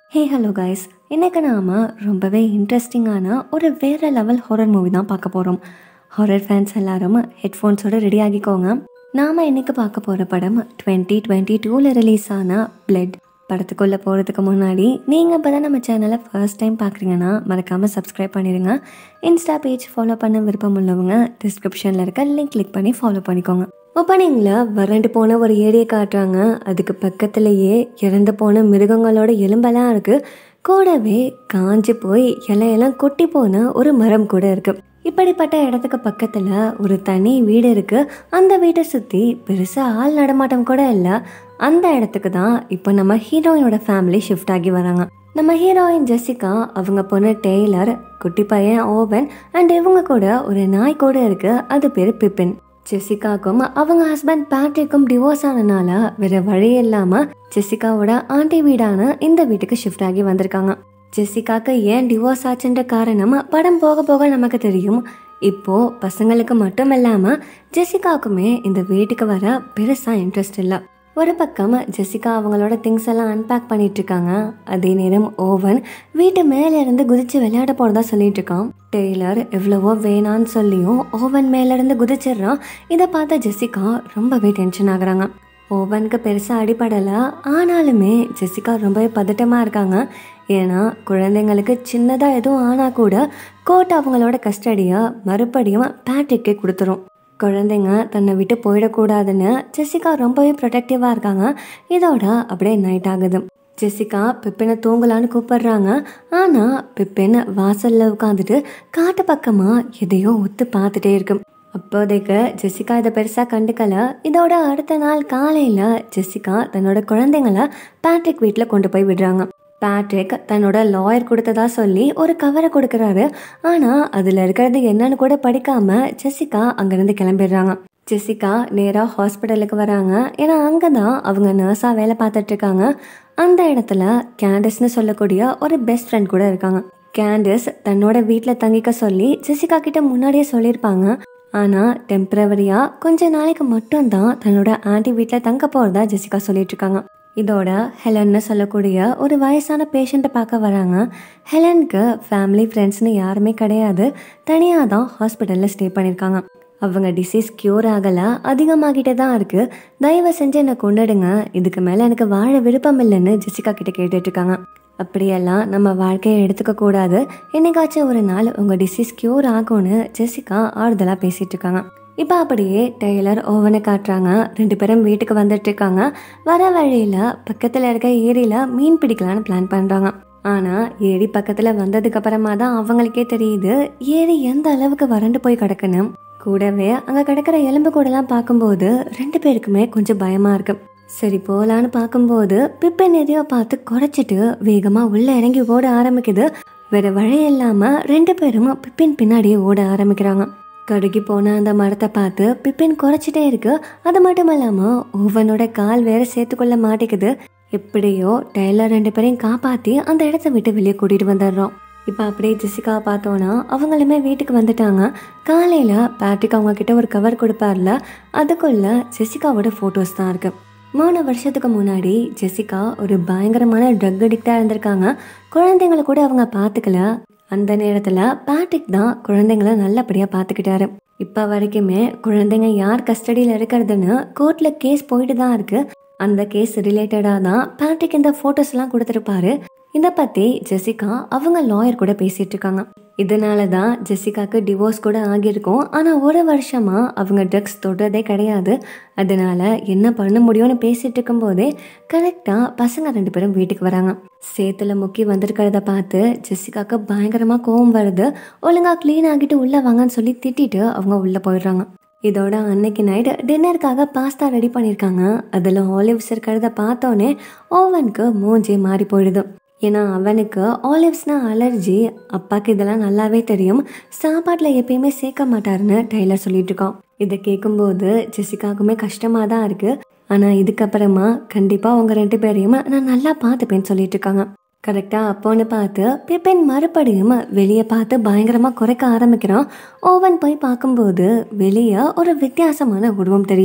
hey hello guys இன்னைக்கு நாம் ரொம்பவே இன்ட்ரெஸ்டிங்கான ஒரு வேறு லெவல் ஹாரர் மூவி தான் பார்க்க போகிறோம் ஹாரர் ஃபேன்ஸ் எல்லாரும் ஹெட்ஃபோன்ஸோட ரெடி ஆகிக்கோங்க நாம் இன்னைக்கு பார்க்க போகிற படம் டுவெண்ட்டி டுவெண்ட்டி டூவில் ரிலீஸ் ஆன பிளட் படத்துக்குள்ளே போகிறதுக்கு முன்னாடி நீங்கள் இப்போ தான் நம்ம சேனலை ஃபர்ஸ்ட் டைம் பார்க்குறீங்கன்னா மறக்காமல் சப்ஸ்கிரைப் பண்ணிடுங்க இன்ஸ்டா பேஜ் ஃபாலோ பண்ண விருப்பம் உள்ளவங்க டிஸ்கிரிப்ஷனில் இருக்க லிங்க் கிளிக் பண்ணி ஃபாலோ பண்ணிக்கோங்க ஓப்பனிங்கில் வறண்டு போன ஒரு ஏரியை காட்டுறாங்க அதுக்கு பக்கத்துலேயே இறந்து போன மிருகங்களோட எலும்பெல்லாம் இருக்குது கூடவே காஞ்சு போய் இலையெல்லாம் கொட்டி போன ஒரு மரம் கூட இருக்குது இப்படிப்பட்ட இடத்துக்கு பக்கத்தில் ஒரு தனி வீடு இருக்குது அந்த வீட்டை சுற்றி பெருசாக ஆள் நடமாட்டம் கூட இல்லை அந்த இடத்துக்கு தான் இப்போ நம்ம ஹீரோயினோட ஃபேமிலி ஷிஃப்ட் ஆகி வராங்க நம்ம ஹீரோயின் ஜெசிகா அவங்க பொண்ணு டெய்லர் குட்டி பையன் ஓவன் அண்ட் இவங்க கூட ஒரு நாய் கூட இருக்கு அது பேர் பிப்பின் ஜெசிகாக்கும் அவங்க ஹஸ்பண்ட் பேட்ரிக்கும் டிவோர்ஸ் ஆனனால வேற வழி இல்லாம ஜெசிகாவோட ஆண்டி வீடான இந்த வீட்டுக்கு ஷிஃப்ட் ஆகி வந்திருக்காங்க ஜெசிகாக்கு ஏன் டிவோர்ஸ் ஆச்சுன்ற காரணம் படம் போக போக நமக்கு தெரியும் இப்போ பசங்களுக்கு மட்டும் இல்லாம ஜெசிகாவுக்குமே இந்த வீட்டுக்கு வர பெருசா இன்ட்ரெஸ்ட் இல்லை ஒரு பக்கம் ஜெசிகா அவங்களோட திங்ஸ் எல்லாம் அன்பேக் பண்ணிட்டு இருக்காங்க அதே நேரம் ஓவன் வீட்டு மேல இருந்து குதிச்சு விளையாட போறதா சொல்லிட்டு இருக்கான் டெய்லர் எவ்வளவோ வேணான்னு சொல்லியும் ஓவன் மேல இருந்து குதிச்சிடுறான் இதை பார்த்த ஜெசிகா ரொம்பவே டென்ஷன் ஆகுறாங்க ஓவனுக்கு பெருசாக அடிப்படலை ஆனாலுமே ஜெசிகா ரொம்பவே பதட்டமாக இருக்காங்க ஏன்னா குழந்தைங்களுக்கு சின்னதாக எதுவும் ஆனால் கூட கோர்ட் அவங்களோட கஸ்டடியை மறுபடியும் பேட்ரிக்கே கொடுத்துரும் குழந்தைங்க தன்னை விட்டு போயிடக்கூடாதுன்னு ஜெசிகா ரொம்பவே ப்ரொடெக்டிவாக இருக்காங்க இதோட அப்படியே நைட் ஆகுது ஜெசிகா பிப்பினை தூங்கலான்னு கூப்பிடுறாங்க ஆனால் பிப்பின் வாசலில் உட்காந்துட்டு காட்டு பக்கமாக எதையோ ஒத்து பார்த்துட்டே இருக்கு அப்போதைக்கு ஜெசிகா இதை பெருசாக கண்டுக்கல இதோட அடுத்த நாள் காலையில் ஜெசிகா தன்னோட குழந்தைங்கள பேட்ரிக் வீட்டில் கொண்டு போய் விடுறாங்க பேட்ரிக் தன்னோட லாயர் கொடுத்ததா சொல்லி ஒரு கவரை கொடுக்குறாரு ஆனால் அதில் இருக்கிறது என்னன்னு கூட படிக்காம ஜெசிகா அங்கேருந்து கிளம்பிடுறாங்க ஜெசிகா நேராக ஹாஸ்பிட்டலுக்கு வராங்க ஏன்னா அங்கே தான் அவங்க நர்ஸாக வேலை பார்த்துட்டு இருக்காங்க அந்த இடத்துல கேண்டஸ்னு சொல்லக்கூடிய ஒரு பெஸ்ட் ஃப்ரெண்ட் கூட இருக்காங்க கேண்டஸ் தன்னோட வீட்டில் தங்கிக்க சொல்லி ஜெசிகா கிட்ட முன்னாடியே சொல்லியிருப்பாங்க ஆனால் டெம்பரவரியாக கொஞ்ச நாளைக்கு மட்டும்தான் தன்னோட ஆண்டி வீட்டில் தங்க போகிறதா ஜெசிகா சொல்லிட்டு இருக்காங்க இதோட ஹெலன்னு சொல்லக்கூடிய ஒரு வயசான பேஷண்ட்டை பார்க்க வராங்க ஹெலனுக்கு ஃபேமிலி ஃப்ரெண்ட்ஸ்னு யாருமே கிடையாது தனியாக தான் ஹாஸ்பிட்டலில் ஸ்டே பண்ணியிருக்காங்க அவங்க டிசீஸ் க்யூர் ஆகலை அதிகமாகிட்டே தான் இருக்குது தயவு செஞ்சு என்னை கொண்டுடுங்க இதுக்கு மேலே எனக்கு வாழ விருப்பம் இல்லைன்னு ஜெசிகா கிட்ட கேட்டுட்டு இருக்காங்க அப்படியெல்லாம் நம்ம வாழ்க்கையை எடுத்துக்க கூடாது என்னைக்காச்சும் ஒரு நாள் உங்கள் டிசீஸ் க்யூர் ஆகும்னு ஜெசிகா ஆறுதலாக பேசிகிட்டு இருக்காங்க இப்போ அப்படியே டெய்லர் ஓவனை காட்டுறாங்க ரெண்டு பேரும் வீட்டுக்கு வந்துட்டு இருக்காங்க வர வழியில் பக்கத்தில் இருக்க ஏரியில் மீன் பிடிக்கலான்னு பிளான் பண்ணுறாங்க ஆனால் ஏரி பக்கத்தில் வந்ததுக்கு அப்புறமா தான் அவங்களுக்கே தெரியுது ஏரி எந்த அளவுக்கு வறண்டு போய் கிடக்குன்னு கூடவே அங்கே கிடக்கிற எலும்பு கூடலாம் பார்க்கும்போது ரெண்டு பேருக்குமே கொஞ்சம் பயமாக இருக்கு சரி போகலான்னு பார்க்கும்போது பிப்பன் எதையோ பார்த்து குறைச்சிட்டு வேகமாக உள்ளே இறங்கி ஓட ஆரம்பிக்குது வேற வழி இல்லாமல் ரெண்டு பேரும் பிப்பின் பின்னாடியே ஓட ஆரம்பிக்கிறாங்க கருகி போன அந்த மரத்தை பார்த்து பிப்பின் குறைச்சிட்டே இருக்கு அது மட்டும் இல்லாமல் ஒவ்வொன்னோட கால் வேற சேர்த்துக்கொள்ள மாட்டேங்குது எப்படியோ டெய்லர் ரெண்டு பேரையும் காப்பாற்றி அந்த இடத்த விட்டு வெளியே கூட்டிகிட்டு வந்துடுறோம் இப்போ அப்படியே ஜெசிகாவை பார்த்தோன்னா அவங்களுமே வீட்டுக்கு வந்துட்டாங்க காலையில் பேட்ரிக் அவங்க கிட்ட ஒரு கவர் கொடுப்பார்ல அதுக்குள்ள ஜெசிகாவோட ஃபோட்டோஸ் தான் இருக்கு மூணு வருஷத்துக்கு முன்னாடி ஜெசிகா ஒரு பயங்கரமான ட்ரக் அடிக்டாக இருந்திருக்காங்க குழந்தைங்கள கூட அவங்க பார்த்துக்கல அந்த நேரத்தில் பேட்ரிக் தான் குழந்தைங்கள நல்லபடியாக பார்த்துக்கிட்டாரு இப்போ வரைக்குமே குழந்தைங்க யார் கஸ்டடியில் இருக்கிறதுன்னு கோர்ட்டில் கேஸ் போயிட்டு தான் இருக்கு அந்த கேஸ் ரிலேட்டடாக தான் பேட்ரிக் இந்த ஃபோட்டோஸ்லாம் கொடுத்துருப்பாரு இதை பற்றி ஜெசிகா அவங்க லாயர் கூட பேசிட்டு இருக்காங்க இதனால தான் ஜெசிகாக்கு டிவோர்ஸ் கூட ஆகியிருக்கும் ஆனால் ஒரு வருஷமாக அவங்க ட்ரக்ஸ் தொடுறதே கிடையாது அதனால என்ன பண்ண முடியும்னு பேசிட்டு இருக்கும்போதே கரெக்டாக பசங்க ரெண்டு பேரும் வீட்டுக்கு வராங்க சேத்துல முக்கி வந்திருக்கிறத பார்த்து ஜெசிகாக்கு பயங்கரமாக கோவம் வருது ஒழுங்காக க்ளீன் ஆகிட்டு உள்ளே வாங்கன்னு சொல்லி திட்டிட்டு அவங்க உள்ளே போயிடுறாங்க இதோட அன்னைக்கு நைட் டின்னருக்காக பாஸ்தா ரெடி பண்ணியிருக்காங்க அதில் ஆலிவ்ஸ் இருக்கிறத பார்த்தோன்னே ஓவனுக்கு மூஞ்சே மாறி போயிடுது ஏன்னா அவனுக்கு ஆலிவ்ஸ்னா அலர்ஜி அப்பாக்கு இதெல்லாம் நல்லாவே தெரியும் சாப்பாட்டில் எப்பயுமே சேர்க்க மாட்டாருன்னு டெய்லர் சொல்லிட்டு இருக்கான் இதை கேட்கும்போது ஜெசிகாவுக்குமே கஷ்டமாக தான் இருக்குது ஆனால் இதுக்கப்புறமா கண்டிப்பாக உங்கள் ரெண்டு பேரையும் நான் நல்லா பார்த்துப்பேன்னு சொல்லிட்டு இருக்காங்க கரெக்டாக அப்போன்னு பார்த்து பிப்பின் மறுபடியும் வெளியே பார்த்து பயங்கரமாக குறைக்க ஆரம்பிக்கிறான் ஓவன் போய் பார்க்கும்போது வெளியே ஒரு வித்தியாசமான உருவம் தெரியுது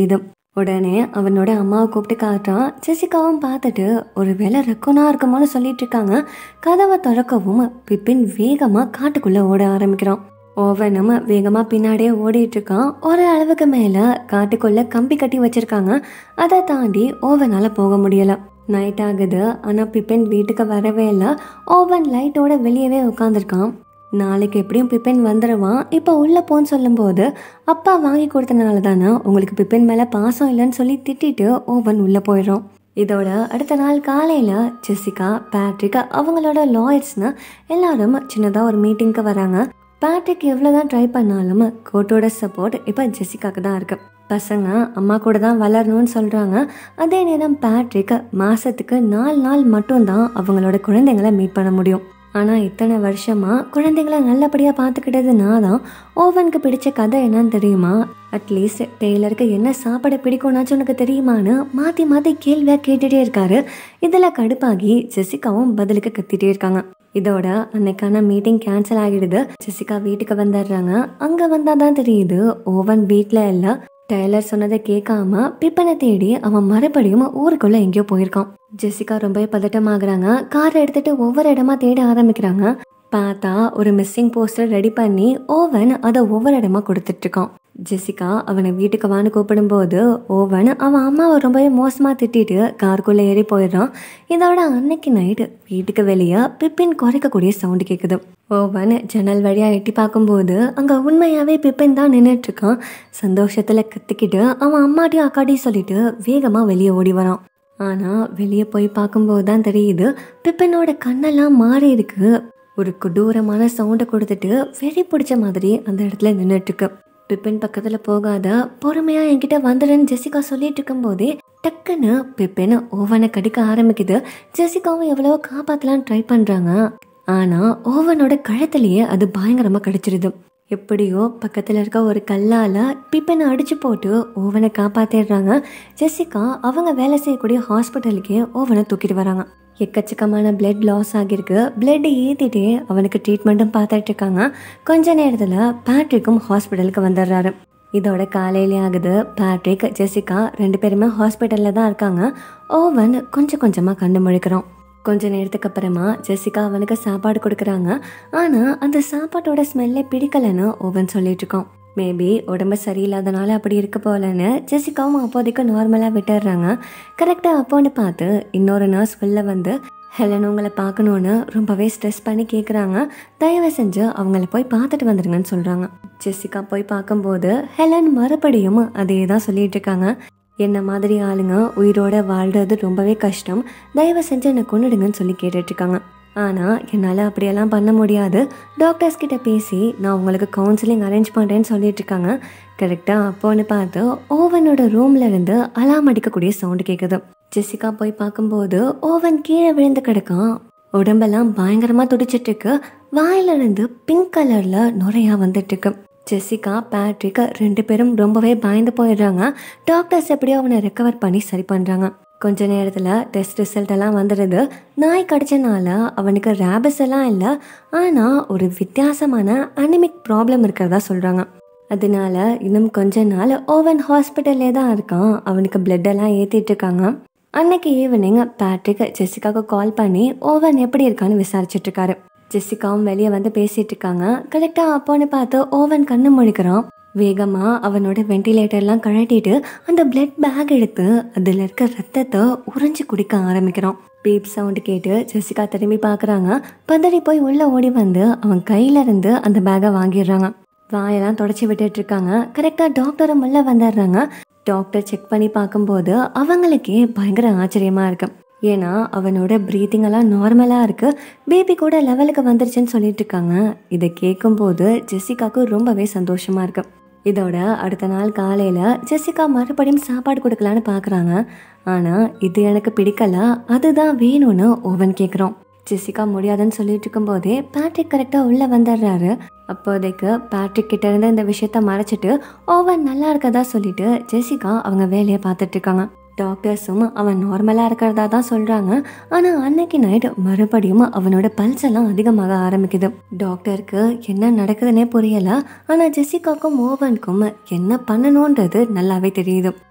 உடனே அவனோட அம்மாவை கூப்பிட்டு காட்டுறான் ஜெசிகாவும் பார்த்துட்டு ஒரு வேலை ரெக்கோனா இருக்குமோன்னு சொல்லிட்டு இருக்காங்க கதவை திறக்கவும் பிப்பின் வேகமா காட்டுக்குள்ள ஓட ஆரம்பிக்கிறான் ஓவனும் வேகமாக பின்னாடியே ஓடிட்டு இருக்கான் ஒரு அளவுக்கு மேலே காட்டுக்குள்ள கம்பி கட்டி வச்சிருக்காங்க அதை தாண்டி ஓவனால் போக முடியல நைட் ஆகுது ஆனால் பிப்பின் வீட்டுக்கு வரவே இல்லை ஓவன் லைட்டோட வெளியவே உட்காந்துருக்கான் நாளைக்கு எப்படியும் பிப்பின் வந்துடுவான் இப்போ உள்ளே போன்னு சொல்லும்போது அப்பா வாங்கி கொடுத்தனால தானே உங்களுக்கு பிப்பின் மேலே பாசம் இல்லைன்னு சொல்லி திட்டிட்டு ஓவன் உள்ளே போயிடும் இதோட அடுத்த நாள் காலையில் ஜெசிகா பேட்ரிக் அவங்களோட லாயர்ஸ்னு எல்லாரும் சின்னதாக ஒரு மீட்டிங்க்கு வராங்க பேட்ரிக் எவ்வளோதான் ட்ரை பண்ணாலும் கோர்ட்டோட சப்போர்ட் இப்போ ஜெசிகாக்கு தான் இருக்கு பசங்க அம்மா கூட தான் வளரணும்னு சொல்கிறாங்க அதே நேரம் பேட்ரிக் மாதத்துக்கு நாலு நாள் மட்டும்தான் அவங்களோட குழந்தைங்களை மீட் பண்ண முடியும் ஆனால் இத்தனை வருஷமாக குழந்தைங்கள நல்லபடியாக பார்த்துக்கிட்டது நான் தான் ஓவனுக்கு பிடிச்ச கதை என்னன்னு தெரியுமா அட்லீஸ்ட் டெய்லருக்கு என்ன சாப்பிட பிடிக்கும்னாச்சும் உனக்கு தெரியுமான்னு மாற்றி மாற்றி கேள்வியாக கேட்டுகிட்டே இருக்காரு இதில் கடுப்பாகி ஜெசிகாவும் பதிலுக்கு கத்திட்டே இருக்காங்க இதோட அன்னைக்கான மீட்டிங் கேன்சல் ஆகிடுது ஜெசிகா வீட்டுக்கு வந்துடுறாங்க அங்கே வந்தால் தான் தெரியுது ஓவன் வீட்டில் இல்லை டெய்லர் சொன்னதை கேட்காம பிப்பனை தேடி அவன் மறுபடியும் ஊருக்குள்ள எங்கேயோ போயிருக்கான் ஜெசிகா ரொம்பவே பதட்டமாகறாங்க காரை எடுத்துட்டு ஒவ்வொரு இடமா தேட ஆரம்பிக்கிறாங்க பார்த்தா ஒரு மிஸ்ஸிங் போஸ்டர் ரெடி பண்ணி ஓவன் அதை ஒவ்வொரு இடமா கொடுத்துட்டு இருக்கான் ஜெசிகா அவனை வீட்டுக்கு வான்னு கூப்பிடும்போது ஓவன் அவன் அம்மாவை ரொம்பவே மோசமாக திட்டிட்டு காருக்குள்ளே ஏறி போயிடுறான் இதோட அன்னைக்கு நைட்டு வீட்டுக்கு வெளியே பிப்பின் குறைக்கக்கூடிய சவுண்டு கேட்குது ஓவன் ஜன்னல் வழியாக எட்டி பார்க்கும்போது அங்கே உண்மையாகவே பிப்பின் தான் நின்றுட்டுருக்கான் சந்தோஷத்தில் கத்திக்கிட்டு அவன் அம்மாட்டையும் அக்காட்டையும் சொல்லிட்டு வேகமாக வெளியே ஓடி வரான் ஆனால் வெளியே போய் பார்க்கும்போது தான் தெரியுது பிப்பினோட கண்ணெல்லாம் மாறி இருக்கு ஒரு கொடூரமான சவுண்டை கொடுத்துட்டு வெறி பிடிச்ச மாதிரி அந்த இடத்துல நின்றுட்டுருக்கு பிப்பின் பக்கத்தில் போகாத பொறுமையாக என்கிட்ட வந்துடுன்னு ஜெசிகா சொல்லிட்டு இருக்கும்போதே டக்குன்னு பிப்பின் ஓவனை கடிக்க ஆரம்பிக்குது ஜெசிகாவும் எவ்வளவோ காப்பாற்றலான்னு ட்ரை பண்ணுறாங்க ஆனால் ஓவனோட கழுத்துலேயே அது பயங்கரமாக கடிச்சிருது எப்படியோ பக்கத்தில் இருக்க ஒரு கல்லால் பிப்பனை அடிச்சு போட்டு ஓவனை காப்பாற்றிடுறாங்க ஜெசிகா அவங்க வேலை செய்யக்கூடிய ஹாஸ்பிட்டலுக்கே ஓவனை தூக்கிட்டு வராங்க எக்கச்சக்கமான பிளட் லாஸ் ஆகியிருக்கு பிளட் ஏற்றிட்டே அவனுக்கு ட்ரீட்மெண்ட்டும் பார்த்துட்டு இருக்காங்க கொஞ்ச நேரத்தில் பேட்ரிக்கும் ஹாஸ்பிட்டலுக்கு வந்துடுறாரு இதோட காலையிலே ஆகுது பேட்ரிக் ஜெசிகா ரெண்டு பேருமே ஹாஸ்பிட்டலில் தான் இருக்காங்க ஓவன் கொஞ்சம் கொஞ்சமாக கண்ணு முழிக்கிறான் கொஞ்ச நேரத்துக்கு அப்புறமா ஜெசிகா அவனுக்கு சாப்பாடு கொடுக்குறாங்க ஆனால் அந்த சாப்பாட்டோட ஸ்மெல்லே பிடிக்கலன்னு ஓவன் சொல்லிட்டு இருக்கான் மேபி உடம்பு சரியில்லாதனால அப்படி இருக்க போலன்னு ஜெசிகாவும் அப்போதைக்கு நார்மலாக விட்டுடுறாங்க கரெக்டாக அப்போன்னு பார்த்து இன்னொரு நர்ஸ் வெளில வந்து ஹெலன் உங்களை பார்க்கணுன்னு ரொம்பவே ஸ்ட்ரெஸ் பண்ணி கேட்குறாங்க தயவு செஞ்சு அவங்கள போய் பார்த்துட்டு வந்துடுங்கன்னு சொல்கிறாங்க ஜெசிகா போய் பார்க்கும்போது ஹெலன் மறுபடியும் அதே தான் சொல்லிட்டு இருக்காங்க என்ன மாதிரி ஆளுங்க உயிரோட வாழ்றது ரொம்பவே கஷ்டம் தயவு செஞ்சு என்னை கொண்டுடுங்கன்னு சொல்லி கேட்டுட்ருக்காங்க ஆனால் என்னால் அப்படியெல்லாம் பண்ண முடியாது டாக்டர்ஸ் கிட்ட பேசி நான் உங்களுக்கு கவுன்சிலிங் அரேஞ்ச் பண்ணுறேன்னு சொல்லிட்டு இருக்காங்க கரெக்டாக அப்போன்னு பார்த்து ஓவனோட ரூம்ல இருந்து அலாம் அடிக்கக்கூடிய சவுண்டு கேட்குது ஜெசிகா போய் பார்க்கும்போது ஓவன் கீழே விழுந்து கிடக்கான் உடம்பெல்லாம் பயங்கரமாக துடிச்சிட்டு இருக்கு வாயிலிருந்து பிங்க் கலரில் நுரையா வந்துட்டு இருக்கு ஜெசிகா பேட்ரிக் ரெண்டு பேரும் ரொம்பவே பயந்து போயிடுறாங்க டாக்டர்ஸ் எப்படியோ அவனை ரெக்கவர் பண்ணி சரி பண்ணுறாங்க கொஞ்ச நேரத்தில் டெஸ்ட் ரிசல்ட் எல்லாம் வந்துடுது நாய் கடிச்சனால அவனுக்கு ரேபிஸ் எல்லாம் இல்லை ஆனால் ஒரு வித்தியாசமான அனிமிக் ப்ராப்ளம் இருக்கிறதா சொல்கிறாங்க அதனால இன்னும் கொஞ்ச நாள் ஓவன் ஹாஸ்பிட்டல்லே தான் இருக்கான் அவனுக்கு blood எல்லாம் ஏற்றிட்டு இருக்காங்க அன்னைக்கு ஈவினிங் பேட்ரிக் ஜெசிகாவுக்கு கால் பண்ணி ஓவன் எப்படி இருக்கான்னு விசாரிச்சுட்டு இருக்காரு ஜெசிகாவும் வெளியே வந்து பேசிட்டு இருக்காங்க கரெக்டாக அப்போன்னு பார்த்து ஓவன் கண்ணு முழிக்கிறான் வேகமா அவனோட வெண்டிலேட்டர்லாம் கழட்டிட்டு அந்த பிளட் பேக் எடுத்து அதில் இருக்க ரத்தத்தை உறிஞ்சு குடிக்க ஆரம்பிக்கிறான் பீப் சவுண்டு கேட்டு ஜெசிகா திரும்பி பார்க்குறாங்க பதறி போய் உள்ள ஓடி வந்து அவன் கையில இருந்து அந்த பேக்கை வாங்கிடுறாங்க வாயெல்லாம் தொடச்சி விட்டுட்டு இருக்காங்க கரெக்டாக டாக்டரும் உள்ள வந்துடுறாங்க டாக்டர் செக் பண்ணி பார்க்கும்போது அவங்களுக்கே பயங்கர ஆச்சரியமா இருக்கு ஏன்னா அவனோட ப்ரீத்திங் எல்லாம் நார்மலாக இருக்கு பேபி கூட லெவலுக்கு வந்துருச்சுன்னு சொல்லிட்டு இருக்காங்க இதை கேட்கும்போது ஜெசிகாவுக்கு ரொம்பவே சந்தோஷமா இருக்கு இதோட அடுத்த நாள் காலையில் ஜெசிகா மறுபடியும் சாப்பாடு கொடுக்கலான்னு பார்க்குறாங்க ஆனால் இது எனக்கு பிடிக்கல அதுதான் வேணும்னு ஓவன் கேட்குறோம் ஜெசிகா முடியாதுன்னு சொல்லிட்டு இருக்கும்போதே பேட்ரிக் கரெக்டாக உள்ளே வந்துடுறாரு அப்போதைக்கு பேட்ரிக் கிட்ட இருந்து இந்த விஷயத்த மறைச்சிட்டு ஓவன் நல்லா இருக்கதா சொல்லிட்டு ஜெசிகா அவங்க வேலையை பார்த்துட்டு இருக்காங்க டாக்டர்ஸும் அவன் நார்மலாக இருக்கிறதா தான் சொல்கிறாங்க ஆனால் அன்னைக்கு நைட் மறுபடியும் அவனோட பல்ஸ் எல்லாம் அதிகமாக ஆரம்பிக்குது டாக்டருக்கு என்ன நடக்குதுன்னே புரியல ஆனால் ஜெசிகாக்கும் ஓவனுக்கும் என்ன பண்ணணுன்றது நல்லாவே தெரியுது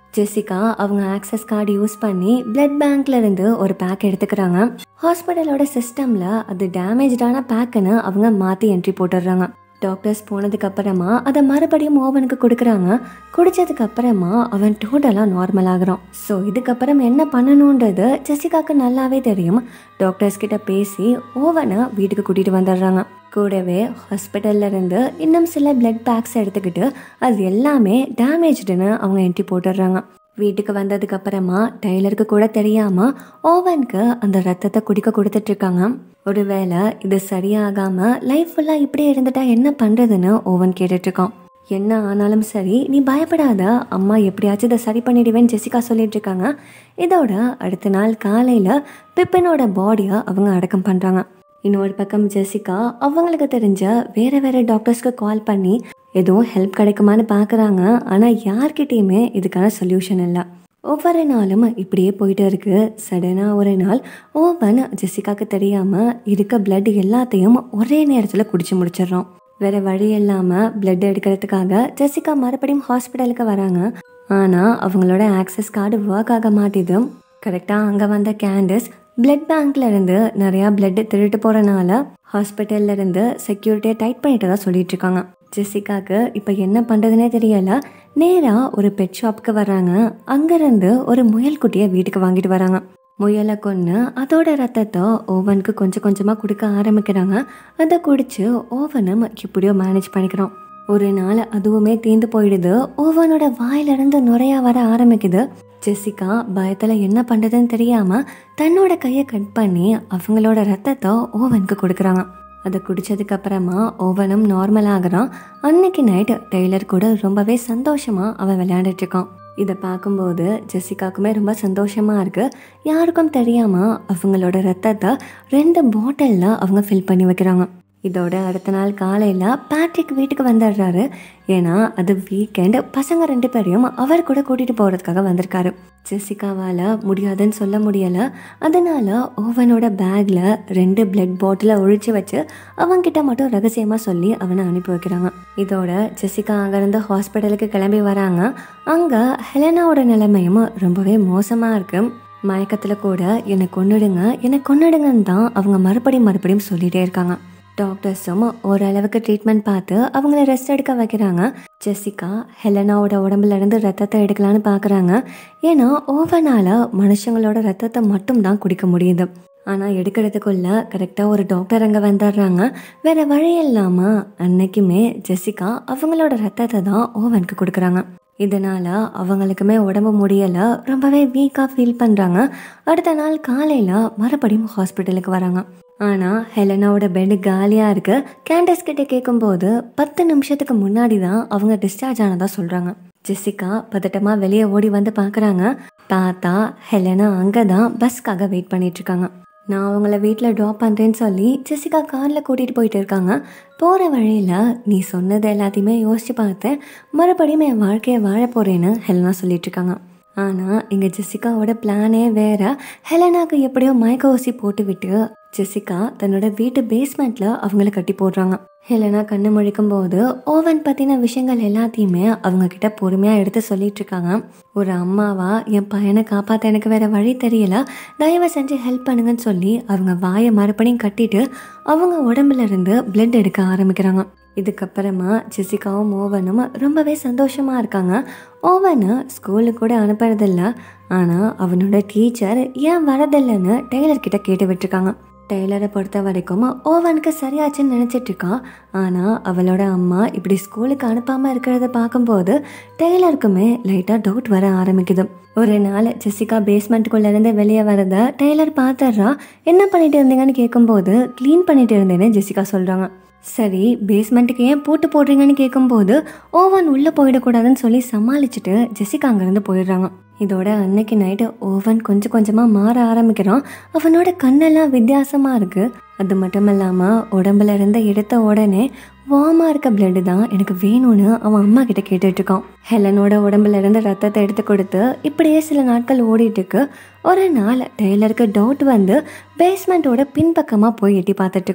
ஜெசிகா அவங்க ஆக்சஸ் கார்டு யூஸ் பண்ணி பிளட் பேங்க்ல இருந்து ஒரு பேக் எடுத்துக்கிறாங்க ஹாஸ்பிட்டலோட சிஸ்டம்ல அது டேமேஜான பேக்குன்னு அவங்க மாத்தி என்ட்ரி போட்டுடுறாங்க டாக்டர்ஸ் போனதுக்கு அப்புறமா அதை மறுபடியும் ஓவனுக்கு கொடுக்குறாங்க குடிச்சதுக்கு அப்புறமா அவன் டோட்டலாக நார்மல் ஆகுறான் ஸோ இதுக்கப்புறம் என்ன பண்ணணுன்றது ஜெசிகாக்கு நல்லாவே தெரியும் டாக்டர்ஸ் கிட்ட பேசி ஓவனை வீட்டுக்கு கூட்டிட்டு வந்துடுறாங்க கூடவே ஹாஸ்பிட்டல்ல இருந்து இன்னும் சில பிளட் பேக்ஸ் எடுத்துக்கிட்டு அது எல்லாமே டேமேஜ்டுன்னு அவங்க என்ட்ரி போட்டுடுறாங்க வீட்டுக்கு வந்ததுக்கு அப்புறமா டெய்லருக்கு கூட தெரியாம ஓவனுக்கு அந்த ரத்தத்தை குடிக்க கொடுத்துட்டு இருக்காங்க ஒருவேளை இது சரியாகாம லைஃப் ஃபுல்லா இப்படி இருந்துட்டா என்ன பண்றதுன்னு ஓவன் கேட்டுட்டு இருக்கான் என்ன ஆனாலும் சரி நீ பயப்படாத அம்மா எப்படியாச்சும் இதை சரி பண்ணிடுவேன்னு ஜெசிகா சொல்லிட்டு இருக்காங்க இதோட அடுத்த நாள் காலையில பிப்பினோட பாடியை அவங்க அடக்கம் பண்றாங்க இன்னொரு பக்கம் ஜெசிகா அவங்களுக்கு தெரிஞ்ச வேற வேற டாக்டர்ஸ்க்கு கால் பண்ணி எதுவும் ஹெல்ப் கிடைக்குமான்னு பார்க்குறாங்க ஆனால் யார்கிட்டயுமே இதுக்கான சொல்யூஷன் இல்லை ஒவ்வொரு நாளும் இப்படியே போயிட்டு இருக்கு சடனாக ஒரு நாள் ஓவன் ஜெசிகாக்கு தெரியாமல் இருக்க பிளட் எல்லாத்தையும் ஒரே நேரத்தில் குடிச்சு முடிச்சிடுறோம் வேற வழி இல்லாமல் பிளட் எடுக்கிறதுக்காக ஜெசிகா மறுபடியும் ஹாஸ்பிட்டலுக்கு வராங்க ஆனால் அவங்களோட ஆக்சஸ் கார்டு ஒர்க் ஆக மாட்டேது கரெக்டாக அங்கே வந்த கேண்டஸ் பிளட் பேங்க்ல இருந்து நிறையா பிளட் திருட்டு போகிறனால ஹாஸ்பிட்டல்ல இருந்து செக்யூரிட்டியை டைட் பண்ணிட்டு தான் சொல்லிட்டு இருக்காங்க ஜெசிகாக்கு இப்போ என்ன பண்ணுறதுனே தெரியல நேராக ஒரு பெட் ஷாப்புக்கு வர்றாங்க அங்கேருந்து ஒரு முயல் குட்டியை வீட்டுக்கு வாங்கிட்டு வராங்க முயலை கொன்று அதோட ரத்தத்தை ஓவனுக்கு கொஞ்சம் கொஞ்சமாக கொடுக்க ஆரம்பிக்கிறாங்க அதை குடிச்சு ஓவனும் எப்படியோ மேனேஜ் பண்ணிக்கிறோம் ஒரு நாள் அதுவுமே தீந்து போயிடுது ஓவனோட வாயிலிருந்து நுரையா வர ஆரம்பிக்குது ஜெசிகா பயத்துல என்ன பண்றதுன்னு தெரியாம தன்னோட கையை கட் பண்ணி அவங்களோட ரத்தத்தை ஓவனுக்கு கொடுக்குறாங்க அதை குடிச்சதுக்கு அப்புறமா ஓவனும் நார்மல் ஆகுறான் அன்னைக்கு நைட் டெய்லர் கூட ரொம்பவே சந்தோஷமா அவன் விளையாண்டுட்டு இருக்கான் இதை பார்க்கும்போது ஜெசிகாக்குமே ரொம்ப சந்தோஷமா இருக்கு யாருக்கும் தெரியாம அவங்களோட ரத்தத்தை ரெண்டு பாட்டில்ல அவங்க ஃபில் பண்ணி வைக்கிறாங்க இதோட அடுத்த நாள் காலையில் பேட்ரிக் வீட்டுக்கு வந்துடுறாரு ஏன்னா அது வீக்கெண்ட் பசங்க ரெண்டு பேரையும் அவர் கூட கூட்டிகிட்டு போகிறதுக்காக வந்திருக்காரு ஜெசிகாவால் முடியாதுன்னு சொல்ல முடியலை அதனால ஓவனோட பேக்கில் ரெண்டு பிளட் பாட்டிலை ஒழிச்சு வச்சு அவன்கிட்ட மட்டும் ரகசியமாக சொல்லி அவனை அனுப்பி வைக்கிறாங்க இதோட ஜெசிகா அங்கேருந்து ஹாஸ்பிட்டலுக்கு கிளம்பி வராங்க அங்கே ஹெலனாவோட நிலைமையும் ரொம்பவே மோசமாக இருக்கு மயக்கத்தில் கூட என்னை கொன்னுடுங்க என்னை கொன்னுடுங்கன்னு தான் அவங்க மறுபடியும் மறுபடியும் சொல்லிகிட்டே இருக்காங்க டாக்டர்ஸும் ஓரளவுக்கு ட்ரீட்மெண்ட் பார்த்து அவங்கள ரெஸ்ட் எடுக்க வைக்கிறாங்க ஜெசிகா ஹெலனாவோட உடம்புல இருந்து ரத்தத்தை எடுக்கலான்னு பார்க்குறாங்க ஏன்னா ஓவனால் மனுஷங்களோட ரத்தத்தை மட்டும் தான் குடிக்க முடியுது ஆனால் எடுக்கிறதுக்குள்ள கரெக்டாக ஒரு டாக்டர் அங்கே வந்துடுறாங்க வேற வழி இல்லாமல் அன்னைக்குமே ஜெசிகா அவங்களோட ரத்தத்தை தான் ஓவனுக்கு கொடுக்குறாங்க இதனால அவங்களுக்குமே உடம்பு முடியலை ரொம்பவே வீக்காக ஃபீல் பண்ணுறாங்க அடுத்த நாள் காலையில் மறுபடியும் ஹாஸ்பிட்டலுக்கு வராங்க ஆனால் ஹெலனாவோட பெட் காலியாக இருக்கு கேண்டஸ் கிட்ட கேட்கும்போது பத்து நிமிஷத்துக்கு முன்னாடி தான் அவங்க டிஸ்சார்ஜ் ஆனதா சொல்கிறாங்க ஜெசிகா பதட்டமாக வெளியே ஓடி வந்து பார்க்குறாங்க பார்த்தா ஹெலனா அங்கே தான் பஸ்க்காக வெயிட் பண்ணிட்டு இருக்காங்க நான் அவங்கள வீட்டில் ட்ராப் பண்ணுறேன்னு சொல்லி ஜெசிகா காரில் கூட்டிகிட்டு போயிட்டு இருக்காங்க போகிற வழியில் நீ சொன்னது எல்லாத்தையுமே யோசிச்சு பார்த்தேன் மறுபடியும் என் வாழ்க்கையை வாழ போகிறேன்னு ஹெலனா சொல்லிட்டு இருக்காங்க ஆனால் இங்கே ஜெசிகாவோட பிளானே வேற ஹெலனாக்கு எப்படியோ மயக்க ஊசி போட்டு விட்டு ஜெசிகா தன்னோட வீட்டு பேஸ்மெண்ட்ல அவங்கள கட்டி போடுறாங்க ஹெலனா கண்ணு முழிக்கும் போது ஓவன் பத்தின விஷயங்கள் எல்லாத்தையுமே அவங்க கிட்ட பொறுமையா எடுத்து சொல்லிட்டு இருக்காங்க ஒரு அம்மாவா என் பையனை காப்பாத்த எனக்கு வேற வழி தெரியல தயவு செஞ்சு ஹெல்ப் பண்ணுங்கன்னு சொல்லி அவங்க வாயை மறுபடியும் கட்டிட்டு அவங்க உடம்புல இருந்து பிளட் எடுக்க ஆரம்பிக்கிறாங்க இதுக்கப்புறமா ஜெசிகாவும் ஓவனும் ரொம்பவே சந்தோஷமா இருக்காங்க ஓவனை ஸ்கூலுக்கு கூட அனுப்புறதில்ல ஆனால் அவனோட டீச்சர் ஏன் வரதில்லைன்னு டெய்லர் கிட்ட கேட்டு விட்டுருக்காங்க டெய்லரை பொறுத்த வரைக்கும் ஓவனுக்கு சரியாச்சுன்னு நினச்சிட்டு இருக்கா ஆனால் அவளோட அம்மா இப்படி ஸ்கூலுக்கு அனுப்பாமல் இருக்கிறத பார்க்கும்போது டெய்லருக்குமே லைட்டாக டவுட் வர ஆரம்பிக்குது ஒரு நாள் ஜெசிகா பேஸ்மெண்ட்டுக்குள்ளேருந்து வெளியே வரத டெய்லர் பார்த்துட்றா என்ன பண்ணிட்டு இருந்தீங்கன்னு கேட்கும்போது க்ளீன் பண்ணிட்டு இருந்தேன்னு ஜெசிகா சொல்கிறாங்க சரி பேஸ்மெண்ட்டுக்கு ஏன் பூட்டு போடுறீங்கன்னு கேட்கும்போது ஓவன் உள்ளே போயிடக்கூடாதுன்னு சொல்லி சமாளிச்சுட்டு ஜெசிகா அங்கேருந்து போயிடுறாங்க இதோட அன்னைக்கு நைட்டு ஓவன் கொஞ்சம் கொஞ்சமாக மாற ஆரம்பிக்கிறான் அவனோட கண்ணெல்லாம் வித்தியாசமாக இருக்குது அது மட்டும் இல்லாமல் உடம்புல இருந்து எடுத்த உடனே வார்மாக இருக்க பிளட்டு தான் எனக்கு வேணும்னு அவன் அம்மா கிட்ட கேட்டுட்டு இருக்கான் ஹெலனோட உடம்புல இருந்து ரத்தத்தை எடுத்து கொடுத்து இப்படியே சில நாட்கள் ஓடிட்டு இருக்கு ஒரு நாள் டெய்லருக்கு டவுட் வந்து பேஸ்மெண்ட்டோட பின்பக்கமாக போய் எட்டி பார்த்துட்டு இருக்கான்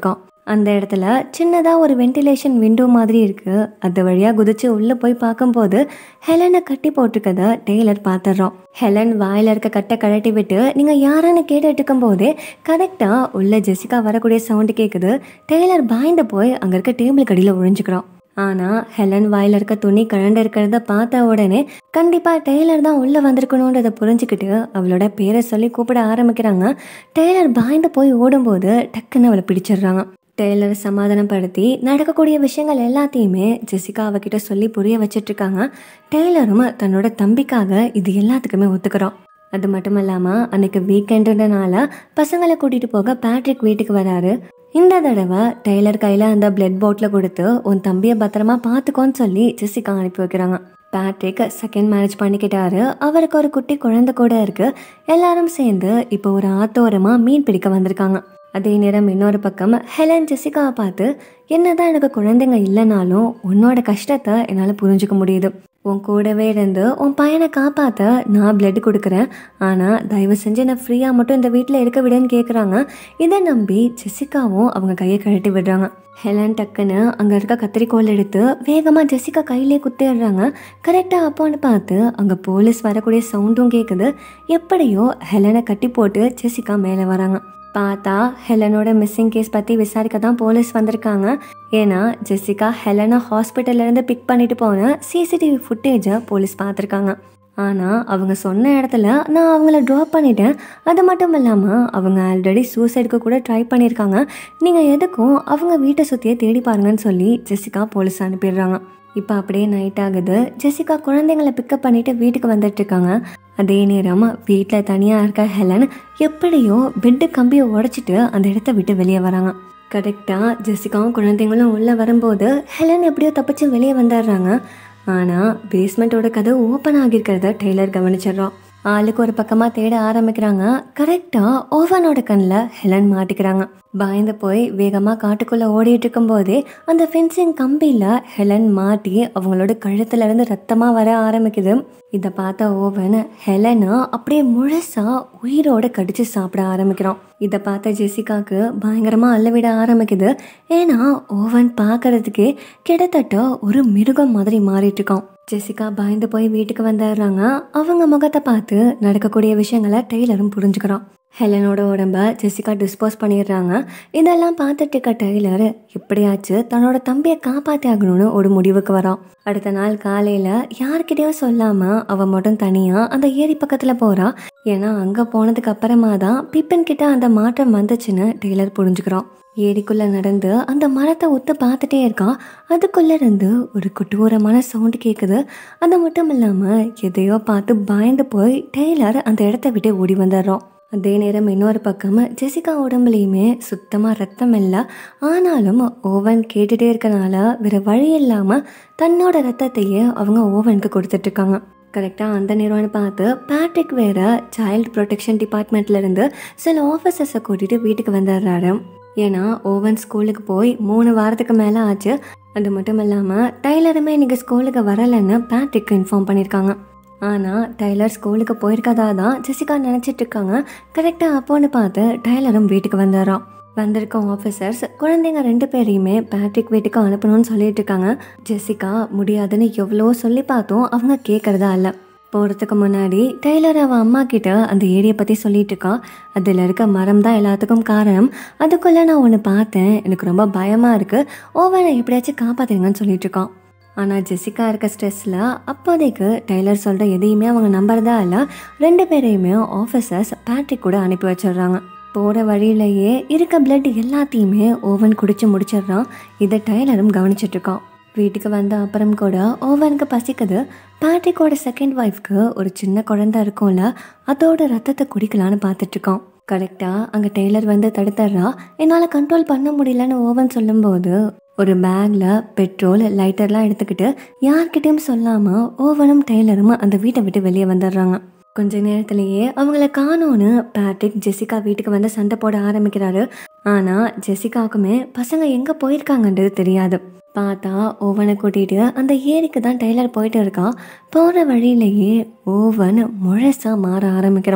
அந்த இடத்துல சின்னதாக ஒரு வென்டிலேஷன் விண்டோ மாதிரி இருக்குது அது வழியாக குதிச்சு உள்ளே போய் பார்க்கும்போது ஹெலனை கட்டி போட்டிருக்கத டெய்லர் பார்த்துடுறோம் ஹெலன் வாயில் இருக்க கட்டை கழட்டி விட்டு நீங்கள் யாருன்னு கேட்டுட்டு இருக்கும்போதே கரெக்டாக உள்ள ஜெசிகா வரக்கூடிய சவுண்டு கேட்குது டெய்லர் பயந்து போய் அங்கே இருக்க டேபிள் கடியில் ஒழிஞ்சுக்கிறோம் ஆனால் ஹெலன் வாயில் இருக்க துணி கழண்டு இருக்கிறத பார்த்த உடனே கண்டிப்பாக டெய்லர் தான் உள்ளே வந்திருக்கணுன்றதை புரிஞ்சுக்கிட்டு அவளோட பேரை சொல்லி கூப்பிட ஆரம்பிக்கிறாங்க டெய்லர் பயந்து போய் ஓடும்போது டக்குன்னு அவளை பிடிச்சிடுறாங்க டெய்லரை சமாதானப்படுத்தி நடக்கக்கூடிய விஷயங்கள் எல்லாத்தையுமே ஜெசிகா அவகிட்ட சொல்லி புரிய வச்சிட்டு இருக்காங்க டெய்லரும் தன்னோட தம்பிக்காக இது எல்லாத்துக்குமே ஒத்துக்கிறோம் அது மட்டும் இல்லாமல் அன்னைக்கு வீக்கெண்டுன்றனால பசங்களை கூட்டிகிட்டு போக பேட்ரிக் வீட்டுக்கு வராரு இந்த தடவை டெய்லர் கையில் அந்த பிளட் பாட்டில் கொடுத்து உன் தம்பியை பத்திரமா பார்த்துக்கோன்னு சொல்லி ஜெசிகா அனுப்பி வைக்கிறாங்க பேட்ரிக் செகண்ட் மேரேஜ் பண்ணிக்கிட்டாரு அவருக்கு ஒரு குட்டி குழந்தை கூட இருக்கு எல்லாரும் சேர்ந்து இப்போ ஒரு ஆத்தோரமாக மீன் பிடிக்க வந்திருக்காங்க அதே நேரம் இன்னொரு பக்கம் ஹெலன் ஜெசிகாவை பார்த்து என்னதான் எனக்கு குழந்தைங்க இல்லைனாலும் உன்னோட கஷ்டத்தை என்னால் புரிஞ்சுக்க முடியுது உன் கூடவே இருந்து உன் பையனை காப்பாற்ற நான் பிளட் கொடுக்குறேன் ஆனால் தயவு செஞ்சு நான் ஃப்ரீயாக மட்டும் இந்த வீட்டில் இருக்க விடுன்னு கேட்குறாங்க இதை நம்பி ஜெசிகாவும் அவங்க கையை கழட்டி விடுறாங்க ஹெலன் டக்குன்னு அங்கே இருக்க கத்திரிக்கோல் எடுத்து வேகமாக ஜெசிகா கையிலே குத்திடுறாங்க கரெக்டாக அப்போன்னு பார்த்து அங்கே போலீஸ் வரக்கூடிய சவுண்டும் கேட்குது எப்படியோ ஹெலனை கட்டி போட்டு ஜெசிகா மேலே வராங்க பார்த்தா ஹெலனோட மிஸ்ஸிங் கேஸ் பற்றி விசாரிக்க தான் போலீஸ் வந்திருக்காங்க ஏன்னா ஜெசிகா ஹெலனை ஹாஸ்பிட்டல்லேருந்து பிக் பண்ணிட்டு போன சிசிடிவி ஃபுட்டேஜை போலீஸ் பார்த்துருக்காங்க ஆனால் அவங்க சொன்ன இடத்துல நான் அவங்கள ட்ராப் பண்ணிட்டேன் அது மட்டும் இல்லாமல் அவங்க ஆல்ரெடி சூசைடுக்கு கூட ட்ரை பண்ணியிருக்காங்க நீங்கள் எதுக்கும் அவங்க வீட்டை சுற்றியே தேடி பாருங்கன்னு சொல்லி ஜெசிகா போலீஸ் அனுப்பிடுறாங்க இப்போ அப்படியே நைட் ஆகுது ஜெசிகா குழந்தைங்கள பிக்கப் பண்ணிட்டு வீட்டுக்கு வந்துட்டு இருக்காங்க அதே நேரம் வீட்டில் தனியாக இருக்க ஹெலன் எப்படியோ பெட்டு கம்பியை உடைச்சிட்டு அந்த இடத்த விட்டு வெளியே வராங்க கரெக்டாக ஜெசிகாவும் குழந்தைங்களும் உள்ளே வரும்போது ஹெலன் எப்படியோ தப்பிச்சு வெளியே வந்துடுறாங்க ஆனால் பேஸ்மெண்ட்டோட கதை ஓப்பன் ஆகியிருக்கிறத டெய்லர் கவனிச்சிடுறோம் ஆளுக்கு ஒரு பக்கமாக தேட ஆரம்பிக்கிறாங்க கரெக்டாக ஓவனோட கண்ணில் ஹெலன் மாட்டிக்கிறாங்க பயந்து போய் வேகமாக காட்டுக்குள்ளே ஓடிட்டு இருக்கும்போதே அந்த ஃபென்சிங் கம்பியில் ஹெலன் மாட்டி அவங்களோட கழுத்துல இருந்து ரத்தமாக வர ஆரம்பிக்குது இதை பார்த்த ஓவன் ஹெலனை அப்படியே முழுசா உயிரோட கடிச்சு சாப்பிட ஆரம்பிக்கிறோம் இதை பார்த்த ஜெசிகாக்கு பயங்கரமாக அள்ளவிட ஆரம்பிக்குது ஏன்னா ஓவன் பார்க்கறதுக்கே கிட்டத்தட்ட ஒரு மிருகம் மாதிரி மாறிட்டு இருக்கான் ஜெசிகா பயந்து போய் வீட்டுக்கு வந்துடுறாங்க அவங்க முகத்தை பார்த்து நடக்கக்கூடிய விஷயங்களை டெய்லரும் புரிஞ்சுக்கிறான் ஹெலனோட உடம்ப ஜெசிகா டிஸ்போஸ் பண்ணிடுறாங்க இதெல்லாம் பார்த்துட்டு இருக்க டெய்லர் எப்படியாச்சு தன்னோட தம்பியை காப்பாற்றி ஆகணும்னு ஒரு முடிவுக்கு வரான் அடுத்த நாள் காலையில் யார்கிட்டயும் சொல்லாமல் அவள் மட்டும் தனியாக அந்த ஏரி பக்கத்தில் போகிறா ஏன்னா அங்கே போனதுக்கு அப்புறமா தான் பிப்பன் கிட்ட அந்த மாற்றம் வந்துச்சுன்னு டெய்லர் புரிஞ்சுக்கிறான் ஏரிக்குள்ள நடந்து அந்த மரத்தை ஒத்து பார்த்துட்டே இருக்கான் அதுக்குள்ள இருந்து ஒரு கொடூரமான சவுண்டு கேட்குது அது மட்டும் இல்லாமல் எதையோ பார்த்து பயந்து போய் டெய்லர் அந்த இடத்த விட்டு ஓடி வந்துடுறோம் அதே நேரம் இன்னொரு பக்கம் ஜெசிகா உடம்புலையுமே சுத்தமாக ரத்தம் இல்லை ஆனாலும் ஓவன் கேட்டுட்டே இருக்கனால வேற வழி இல்லாமல் தன்னோட ரத்தத்தையே அவங்க ஓவனுக்கு கொடுத்துட்ருக்காங்க கரெக்டாக அந்த நேரம்னு பார்த்து பேட்ரிக் வேற சைல்டு ப்ரொடெக்ஷன் டிபார்ட்மெண்ட்ல இருந்து சில ஆஃபீஸர்ஸை கூட்டிட்டு வீட்டுக்கு வந்துடுறாரு ஏன்னா ஓவன் ஸ்கூலுக்கு போய் மூணு வாரத்துக்கு மேலே ஆச்சு அது மட்டும் இல்லாமல் டைலருமே இன்னைக்கு ஸ்கூலுக்கு வரலைன்னு பேட்ரிக் இன்ஃபார்ம் பண்ணியிருக்காங்க ஆனால் டைலர் ஸ்கூலுக்கு போயிருக்கதா தான் ஜெசிகா நினச்சிட்டு இருக்காங்க கரெக்டாக அப்போன்னு பார்த்து டைலரும் வீட்டுக்கு வந்துடுறான் வந்திருக்க ஆஃபீஸர்ஸ் குழந்தைங்க ரெண்டு பேரையுமே பேட்ரிக் வீட்டுக்கு அனுப்பணும்னு சொல்லிட்டு இருக்காங்க ஜெசிகா முடியாதுன்னு எவ்வளோ சொல்லி பார்த்தோம் அவங்க கேட்கறதா இல்லை போகிறதுக்கு முன்னாடி டெய்லர் அவன் அம்மா கிட்ட அந்த ஏரியை பற்றி சொல்லிட்டு இருக்கா அதில் இருக்க மரம் தான் எல்லாத்துக்கும் காரணம் அதுக்குள்ளே நான் ஒன்று பார்த்தேன் எனக்கு ரொம்ப பயமாக இருக்குது ஓவனை எப்படியாச்சும் காப்பாற்றுங்கன்னு சொல்லிட்டு இருக்கான் ஆனால் ஜெசிகா இருக்க ஸ்ட்ரெஸ்ஸில் அப்போதைக்கு டெய்லர் சொல்கிற எதையுமே அவங்க நம்புறதா இல்லை ரெண்டு பேரையுமே ஆஃபீஸர்ஸ் பேட்ரிக் கூட அனுப்பி வச்சிடுறாங்க போகிற வழியிலேயே இருக்க பிளட் எல்லாத்தையுமே ஓவன் குடிச்சு முடிச்சிடுறான் இதை டைலரும் கவனிச்சிட்டு இருக்கான் வீட்டுக்கு வந்த அப்புறம் கூட ஓவனுக்கு பசிக்குது பேட்ரிக்கோட செகண்ட் ஒய்ஃப்க்கு ஒரு சின்ன குழந்தை இருக்கும்ல அதோட ரத்தத்தை குடிக்கலான்னு பார்த்துட்டு இருக்கான் கரெக்டாக அங்கே டெய்லர் வந்து தடுத்துட்றா என்னால் கண்ட்ரோல் பண்ண முடியலன்னு ஓவன் சொல்லும்போது ஒரு பேக்கில் பெட்ரோல் லைட்டர்லாம் எடுத்துக்கிட்டு யார்கிட்டயும் சொல்லாமல் ஓவனும் டெய்லரும் அந்த வீட்டை விட்டு வெளியே வந்துடுறாங்க கொஞ்ச நேரத்திலேயே அவங்கள காணோன்னு பேட்ரிக் ஜெசிகா வீட்டுக்கு வந்து சண்டை போட ஆரம்பிக்கிறாரு ஆனால் ஜெசிகாவுக்குமே பசங்க எங்கே போயிருக்காங்கன்றது தெரியாது பார்த்தா ஓவனை கூட்டிகிட்டு அந்த ஏரிக்கு தான் டெய்லர் போயிட்டு இருக்கான் போகிற வழியிலேயே ஓவன் முழுசாக மாற ஆரம்பிக்கிறான்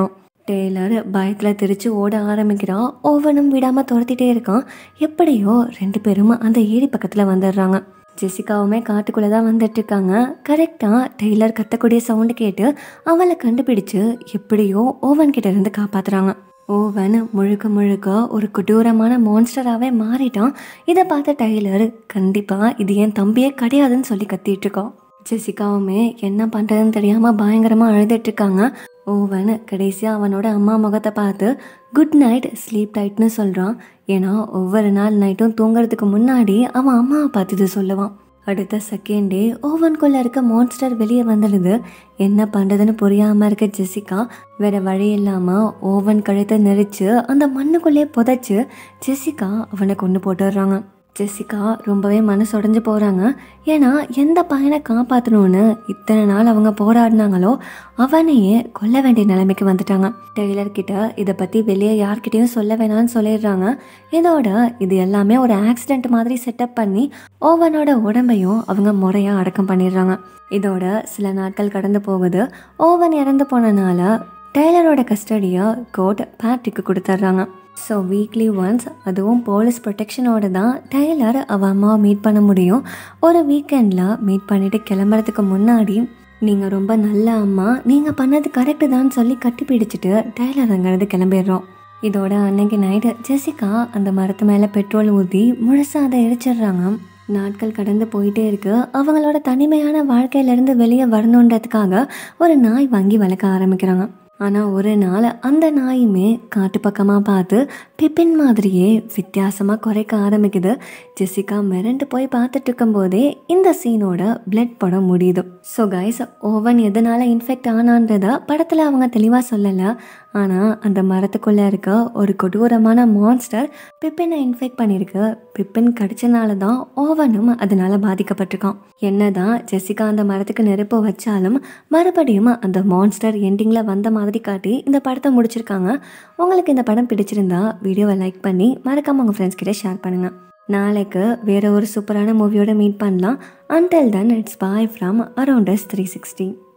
டெய்லர் பயத்தில் திரிச்சு ஓட ஆரம்பிக்கிறான் ஓவனும் விடாமல் துரத்திட்டே இருக்கான் எப்படியோ ரெண்டு பேரும் அந்த ஏரி பக்கத்தில் வந்துடுறாங்க ஜெசிகாவுமே காட்டுக்குள்ளே தான் வந்துட்டு இருக்காங்க கரெக்டாக டெய்லர் கத்தக்கூடிய சவுண்டு கேட்டு அவளை கண்டுபிடிச்சு எப்படியோ ஓவன் கிட்ட இருந்து காப்பாத்துறாங்க ஓவன் முழுக்க முழுக்க ஒரு கொடூரமான மான்ஸ்டராகவே மாறிட்டான் இதை பார்த்த டெய்லர் கண்டிப்பாக இது என் தம்பியே கிடையாதுன்னு சொல்லி கத்திட்டு இருக்கான் ஜெசிகாவுமே என்ன பண்ணுறதுன்னு தெரியாமல் பயங்கரமாக அழுதுட்டு இருக்காங்க ஓவன் கடைசியாக அவனோட அம்மா முகத்தை பார்த்து குட் நைட் ஸ்லீப் டைட்னு சொல்கிறான் ஏன்னா ஒவ்வொரு நாள் நைட்டும் தூங்குறதுக்கு முன்னாடி அவன் அம்மாவை பார்த்து இது சொல்லுவான் அடுத்த செகண்டே ஓவனுக்குள்ளே இருக்க மான்ஸ்டர் வெளியே வந்துடுது என்ன பண்ணுறதுன்னு புரியாமல் இருக்க ஜெசிகா வேற வழி இல்லாமல் ஓவன் கழுத்தை நெரிச்சு அந்த மண்ணுக்குள்ளே புதைச்சு ஜெசிகா அவனை கொண்டு போட்டுடுறாங்க ஜெசிகா ரொம்பவே மனசு உடைஞ்சு போகிறாங்க ஏன்னா எந்த பையனை காப்பாற்றணும்னு இத்தனை நாள் அவங்க போராடினாங்களோ அவனையே கொல்ல வேண்டிய நிலைமைக்கு வந்துட்டாங்க டெய்லர் கிட்ட இதை பற்றி வெளியே யார்கிட்டயும் சொல்ல வேணாம்னு சொல்லிடுறாங்க இதோட இது எல்லாமே ஒரு ஆக்சிடென்ட் மாதிரி செட்டப் பண்ணி ஓவனோட உடம்பையும் அவங்க முறையாக அடக்கம் பண்ணிடுறாங்க இதோட சில நாட்கள் கடந்து போகுது ஓவன் இறந்து போனனால டெய்லரோட கஸ்டடியை கோர்ட் பேட்ரிக்கு கொடுத்துட்றாங்க ஸோ வீக்லி ஒன்ஸ் அதுவும் போலீஸ் ப்ரொடெக்ஷனோட தான் டெய்லர் அவள் அம்மாவை மீட் பண்ண முடியும் ஒரு வீக்கெண்டில் மீட் பண்ணிட்டு கிளம்புறதுக்கு முன்னாடி நீங்கள் ரொம்ப நல்ல அம்மா நீங்கள் பண்ணது கரெக்டு தான் சொல்லி கட்டி பிடிச்சிட்டு டெய்லர் அங்கேருந்து கிளம்பிடுறோம் இதோட அன்னைக்கு நைட்டு ஜெசிகா அந்த மரத்து மேலே பெட்ரோல் ஊற்றி முழுசாக அதை எரிச்சிடுறாங்க நாட்கள் கடந்து போயிட்டே இருக்கு அவங்களோட தனிமையான வாழ்க்கையிலேருந்து வெளியே வரணுன்றதுக்காக ஒரு நாய் வாங்கி வளர்க்க ஆரம்பிக்கிறாங்க ஆனால் ஒரு நாள் அந்த நாயுமே காட்டு பக்கமாக பார்த்து பிப்பின் மாதிரியே வித்தியாசமாக குறைக்க ஆரம்பிக்குது ஜெசிகா மிரண்டு போய் பார்த்துட்டு இருக்கும்போதே இந்த சீனோட பிளட் படம் முடியுது ஸோ கைஸ் ஓவன் எதனால் இன்ஃபெக்ட் ஆனான்றத படத்தில் அவங்க தெளிவாக சொல்லலை ஆனால் அந்த மரத்துக்குள்ளே இருக்க ஒரு கொடூரமான மான்ஸ்டர் பிப்பினை இன்ஃபெக்ட் பண்ணியிருக்கு பிப்பின் கடிச்சனால தான் ஓவனும் அதனால பாதிக்கப்பட்டிருக்கான் என்னதான் ஜெசிகா அந்த மரத்துக்கு நெருப்பு வச்சாலும் மறுபடியும் அந்த மான்ஸ்டர் எண்டிங்கில் வந்த மாதிரி காட்டி இந்த படத்தை முடிச்சிருக்காங்க உங்களுக்கு இந்த படம் பிடிச்சிருந்தா வீடியோவை லைக் பண்ணி மறக்காம உங்கள் ஃப்ரெண்ட்ஸ் கிட்ட ஷேர் பண்ணுங்கள் நாளைக்கு வேற ஒரு சூப்பரான மூவியோட மீட் பண்ணலாம் until then it's bye from around us three sixty